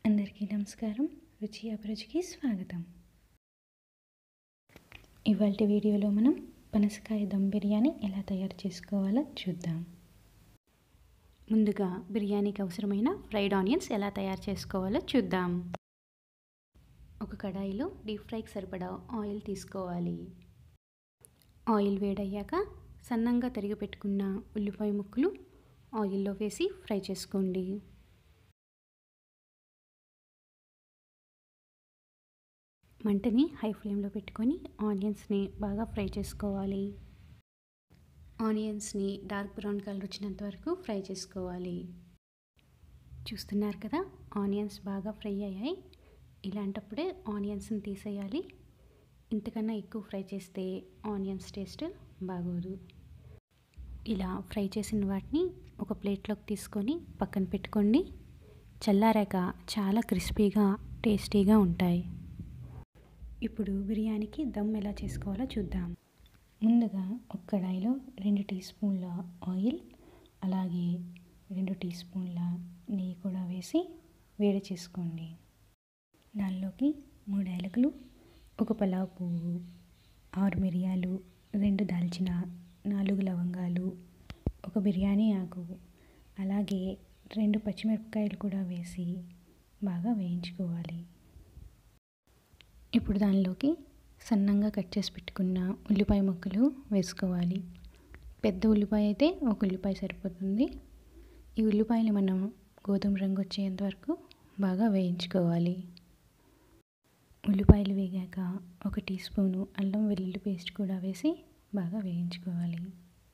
అందరికీ నమస్కారం రుచి అభిరుచికి స్వాగతం ఇవాళ వీడియోలో మనం పనసకాయ దమ్ బిర్యానీ ఎలా తయారు చేసుకోవాలో చూద్దాం ముందుగా బిర్యానీకి అవసరమైన ఫ్రైడ్ ఆనియన్స్ ఎలా తయారు చేసుకోవాలో చూద్దాం ఒక కడాయిలో డీప్ ఫ్రైకి సరిపడా ఆయిల్ తీసుకోవాలి ఆయిల్ వేడయ్యాక సన్నంగా తరిగి పెట్టుకున్న ఉల్లిపాయ ముక్కలు ఆయిల్లో వేసి ఫ్రై చేసుకోండి మంటని హై ఫ్లేమ్లో పెట్టుకొని ఆనియన్స్ని బాగా ఫ్రై చేసుకోవాలి ఆనియన్స్ని డార్క్ బ్రౌన్ కలర్ వచ్చినంత వరకు ఫ్రై చేసుకోవాలి చూస్తున్నారు కదా ఆనియన్స్ బాగా ఫ్రై అయ్యాయి ఇలాంటప్పుడే ఆనియన్స్ని తీసేయాలి ఇంతకన్నా ఎక్కువ ఫ్రై చేస్తే ఆనియన్స్ టేస్ట్ బాగోదు ఇలా ఫ్రై చేసిన వాటిని ఒక ప్లేట్లోకి తీసుకొని పక్కన పెట్టుకోండి చల్లారాక చాలా క్రిస్పీగా టేస్టీగా ఉంటాయి ఇప్పుడు బిర్యానీకి దమ్ ఎలా చేసుకోవాలో చూద్దాం ముందుగా ఒక కడాయిలో రెండు టీ స్పూన్ల ఆయిల్ అలాగే రెండు టీ స్పూన్ల నెయ్యి కూడా వేసి వేడి చేసుకోండి దానిలోకి మూడు యాలకులు ఒక పలావ్ పువ్వు ఆరు మిరియాలు రెండు దాల్చిన నాలుగు లవంగాలు ఒక బిర్యానీ ఆకు అలాగే రెండు పచ్చిమిరపకాయలు కూడా వేసి బాగా వేయించుకోవాలి ఇప్పుడు దానిలోకి సన్నంగా కట్ చేసి పెట్టుకున్న ఉల్లిపాయ ముక్కలు వేసుకోవాలి పెద్ద ఉల్లిపాయ అయితే ఒక ఉల్లిపాయ సరిపోతుంది ఈ ఉల్లిపాయలు మనం గోధుమ రంగు వచ్చేంత వరకు బాగా వేయించుకోవాలి ఉల్లిపాయలు వేగాక ఒక టీ స్పూను అల్లం వెల్లుల్లి పేస్ట్ కూడా వేసి బాగా వేయించుకోవాలి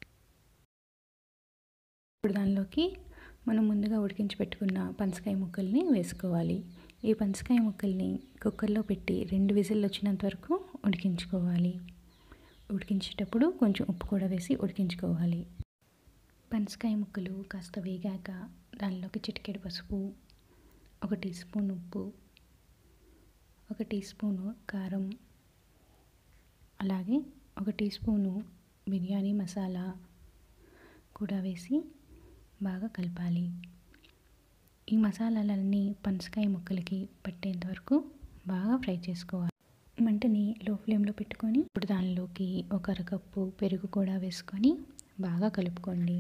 ఇప్పుడు దానిలోకి మనం ముందుగా ఉడికించి పెట్టుకున్న పనసకాయ ముక్కల్ని వేసుకోవాలి ఈ పనసకాయ ముక్కల్ని కుక్కర్లో పెట్టి రెండు విజిల్లు వచ్చినంత వరకు ఉడికించుకోవాలి ఉడికించేటప్పుడు కొంచెం ఉప్పు కూడా వేసి ఉడికించుకోవాలి పనసకాయ ముక్కలు కాస్త వేగాక దానిలోకి చిటికెడు పసుపు ఒక టీ స్పూన్ ఉప్పు ఒక టీ స్పూను కారం అలాగే ఒక టీ స్పూను బిర్యానీ మసాలా కూడా వేసి బాగా కలపాలి ఈ మసాలాలన్నీ పనసకాయ ముక్కలకి పట్టేంత వరకు బాగా ఫ్రై చేసుకోవాలి మంటని లో ఫ్లేమ్లో పెట్టుకొని ఇప్పుడు దానిలోకి ఒక అరకప్పు పెరుగు కూడా వేసుకొని బాగా కలుపుకోండి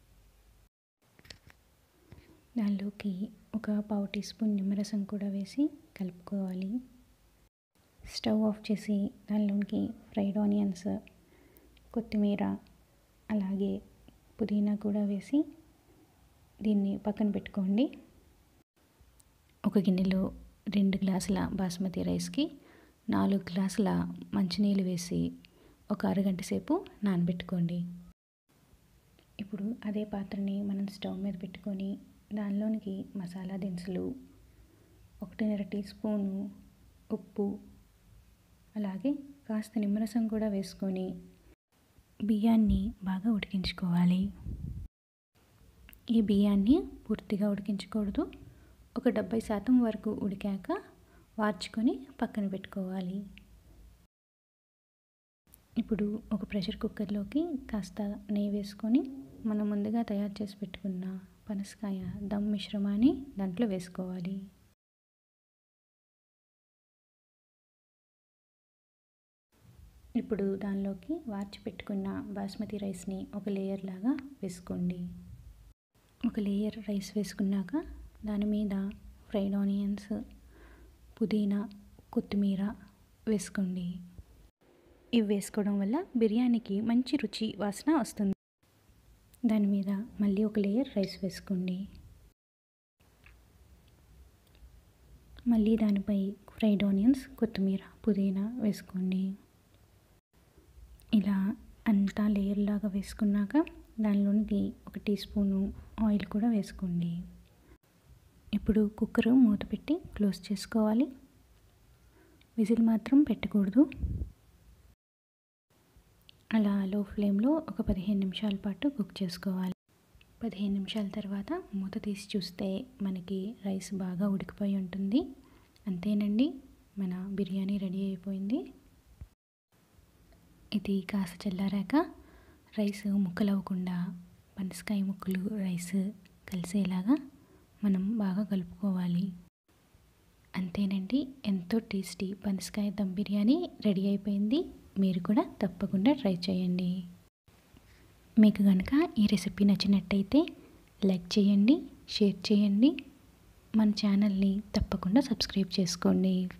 దానిలోకి ఒక పావు టీ స్పూన్ నిమ్మరసం కూడా వేసి కలుపుకోవాలి స్టవ్ ఆఫ్ చేసి దానిలోకి ఫ్రైడ్ ఆనియన్స్ కొత్తిమీర అలాగే పుదీనా కూడా వేసి దీన్ని పక్కన పెట్టుకోండి ఒక గిన్నెలో రెండు గ్లాసుల బాస్మతి రైస్కి నాలుగు గ్లాసుల మంచినీళ్ళు వేసి ఒక అరగంట సేపు నానబెట్టుకోండి ఇప్పుడు అదే పాత్రని మనం స్టవ్ మీద పెట్టుకొని దానిలోనికి మసాలా దినుసులు ఒకటిన్నర టీ స్పూను ఉప్పు అలాగే కాస్త నిమ్మరసం కూడా వేసుకొని బియ్యాన్ని బాగా ఉడికించుకోవాలి ఈ బియ్యాన్ని పూర్తిగా ఉడికించకూడదు ఒక డెబ్బై శాతం వరకు ఉడికాక వార్చుకొని పక్కన పెట్టుకోవాలి ఇప్పుడు ఒక ప్రెషర్ కుక్కర్లోకి కాస్త నెయ్యి వేసుకొని మనం ముందుగా తయారు చేసి పెట్టుకున్న పనసకాయ దమ్ మిశ్రమాన్ని దాంట్లో వేసుకోవాలి ఇప్పుడు దానిలోకి వార్చి పెట్టుకున్న బాస్మతి రైస్ని ఒక లేయర్ లాగా వేసుకోండి ఒక లేయర్ రైస్ వేసుకున్నాక దాని మీద ఫ్రైడ్ ఆనియన్స్ పుదీనా కొత్తిమీర వేసుకోండి ఇవి వేసుకోవడం వల్ల బిర్యానీకి మంచి రుచి వాసన వస్తుంది దాని మీద మళ్ళీ ఒక లేయర్ రైస్ వేసుకోండి మళ్ళీ దానిపై ఫ్రైడ్ ఆనియన్స్ కొత్తిమీర పుదీనా వేసుకోండి ఇలా అంతా లేయర్ లాగా వేసుకున్నాక దానిలోనికి ఒక టీ స్పూను ఆయిల్ కూడా వేసుకోండి ఇప్పుడు కుక్కర్ మూత పెట్టి క్లోజ్ చేసుకోవాలి విజిల్ మాత్రం పెట్టకూడదు అలా లో ఫ్లేమ్లో ఒక పదిహేను నిమిషాల పాటు కుక్ చేసుకోవాలి పదిహేను నిమిషాల తర్వాత మూత తీసి చూస్తే మనకి రైస్ బాగా ఉడికిపోయి ఉంటుంది అంతేనండి మన బిర్యానీ రెడీ అయిపోయింది ఇది కాస్త చల్లారాక రైస్ ముక్కలు అవ్వకుండా పనసకాయ ముక్కలు రైస్ కలిసేలాగా మనం బాగా కలుపుకోవాలి అంతేనండి ఎంతో టేస్టీ పనసకాయ దమ్ బిర్యానీ రెడీ అయిపోయింది మీరు కూడా తప్పకుండా ట్రై చేయండి మీకు కనుక ఈ రెసిపీ నచ్చినట్టయితే లైక్ చేయండి షేర్ చేయండి మన ఛానల్ని తప్పకుండా సబ్స్క్రైబ్ చేసుకోండి